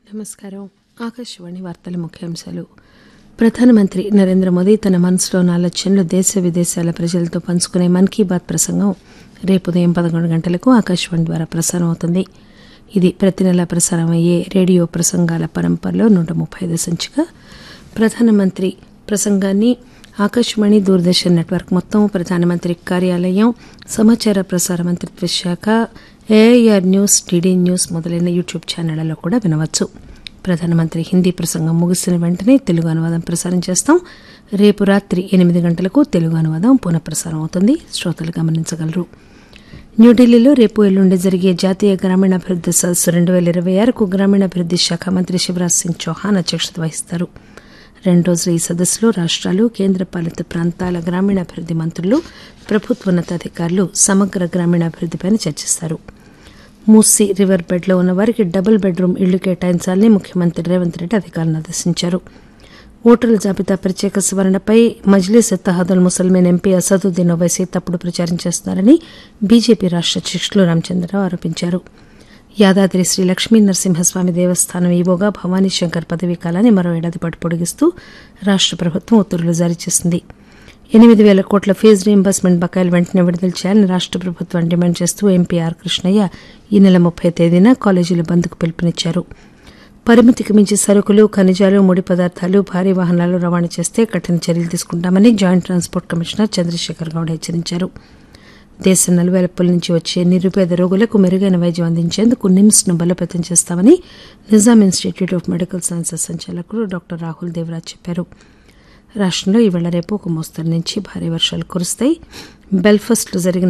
నమస్కారం ఆకాశవాణి వార్తల ముఖ్యాంశాలు ప్రధానమంత్రి నరేంద్ర మోదీ తన మనసులోని ఆలోచనలు దేశ విదేశాల ప్రజలతో పంచుకునే మన్ కీ బాత్ ప్రసంగం రేపు ఉదయం పదకొండు గంటలకు ఆకాశవాణి ద్వారా ప్రసారం అవుతుంది ఇది ప్రతి నెలా ప్రసారం అయ్యే రేడియో ప్రసంగాల పరంపరలో నూట ముప్పై ఐదు సంచిక ప్రధానమంత్రి ప్రసంగాన్ని ఆకాశవాణి దూరదర్శన్ నెట్వర్క్ మొత్తం ప్రధానమంత్రి కార్యాలయం సమాచార ప్రసార మంత్రిత్వ శాఖ ఏఐఆర్ న్యూస్ టీడీ న్యూస్ మొదలైన యూట్యూబ్ ఛానళ్లలో కూడా వినవచ్చు ప్రధానమంత్రి హిందీ ప్రసంగం ముగిసిన వెంటనే తెలుగు అనువాదం ప్రసారం చేస్తాం రేపు రాత్రి ఎనిమిది గంటలకు తెలుగు అనువాదం పునఃప్రసారం అవుతుంది శ్రోతలు గమనించగలరు న్యూఢిల్లీలో రేపు ఎల్లుండి జరిగే జాతీయ గ్రామీణాభివృద్ది సదస్సు రెండు వేల ఇరవై ఆరుకు గ్రామీణాభివృద్ది శాఖ మంత్రి శివరాజ్ సింగ్ చౌహాన్ అధ్యక్షత వహిస్తారు రెండు రోజుల ఈ సదస్సులో రాష్ట్రాలు కేంద్రపాలిత ప్రాంతాల గ్రామీణాభివృద్ది మంత్రులు ప్రభుత్వోన్నతాధికారులు సమగ్ర గ్రామీణాభివృద్దిపై చర్చిస్తారు మూసీ రివర్ బెడ్లో ఉన్న వారికి డబుల్ బెడ్రూమ్ ఇళ్లు కేటాయించాలని ముఖ్యమంత్రి రేవంత్ రెడ్డి అధికారులను ఆదేశించారు ఓటర్ల జాబితా ప్రత్యేక సవరణపై మజ్లీస్ ఎత్తహాదుల్ ముసల్మేన్ ఎంపీ అసదుద్దీన్ ఓవైసీ తప్పుడు ప్రచారం చేస్తున్నారని బీజేపీ రాష్ట్ర అధ్యక్షులు రామచంద్రరావు ఆరోపించారు యాదాద్రి శ్రీ లక్ష్మీ నరసింహస్వామి దేవస్థానం ఈవోగా భవానీ శంకర్ పదవీ కాలాన్ని మరో ఏడాది పాటు పొడిగిస్తూ రాష్ట్ర ప్రభుత్వం ఉత్తర్వులు జారీ చేసింది ఎనిమిది వేల కోట్ల ఫీజు రీయింబర్స్మెంట్ బకాయిలు వెంటనే విడుదల చేయాలని రాష్ట్ర ప్రభుత్వం డిమాండ్ చేస్తూ ఎంపీ ఆర్ కృష్ణయ్య ఈ నెల ముప్పై తేదీన కాలేజీల బంద్కు పిలుపునిచ్చారు పరిమితికి మించి సరుకులు ఖనిజాలు ముడి పదార్థాలు భారీ వాహనాలు రవాణా చేస్తే కఠిన చర్యలు తీసుకుంటామని joint transport commissioner Chandrashekar Goud హెచ్చరించారు దేశ నలువైపుల నుంచి వచ్చే నిరుపేద రోగులకు మెరుగైన వైద్యం అందించేందుకు నిమ్స్ ను బలోపేతం చేస్తామని Nizam institute of medical sciences సంచాలకులు డాక్టర్ రాహుల్ దేవరాజ్ చెప్పారు రాష్టంలో ఈవేళ రేపు ఒక మోస్తరు నుంచి భారీ వర్షాలు కురుస్తాయి బెల్ఫాస్ట్ లో జరిగిన